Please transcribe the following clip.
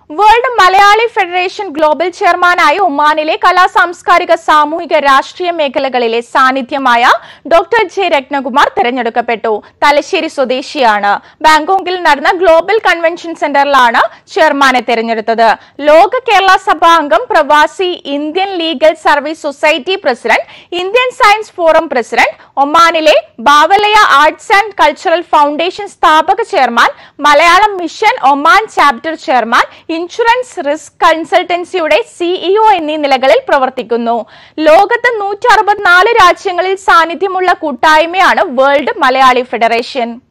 world Malayali federation global ചെയർമാനായി ഒമാനിലെ കലാ സാംസ്കാരിക സാമൂഹിക രാഷ്ട്രീയ മേഖലകളിലെ സാന്നിധ്യമായ ഡോക്ടർ ജെ രത്നകുമാർ തെരഞ്ഞെടുക്കപ്പെട്ടു തലശ്ശേരി സ്വദേശിയാണ് ബാങ്കോക്കിൽ നടന്ന ഗ്ലോബൽ കൺവെൻഷൻ സെന്ററിലാണ് ചെയർമാനെ തെരഞ്ഞെടുത്തത് ലോക കേരള സഭാ അംഗം പ്രവാസി Indian legal service society president Indian science forum president ഒമാനിലെ ബാവലയ ആർട്സ് ആൻഡ് കൾച്ചറൽ ഫൗണ്ടേഷൻ സ്ഥാപക chairman Malayalam mission Oman chapter chairman insurance risk കൺസൾട്ടൻസിയുടെ സിഇഒ എന്നീ നിലകളിൽ പ്രവർത്തിക്കുന്നു ലോകത്ത് നൂറ്റി അറുപത്തിനാല് രാജ്യങ്ങളിൽ സാന്നിധ്യമുള്ള കൂട്ടായ്മയാണ് വേൾഡ് മലയാളി ഫെഡറേഷൻ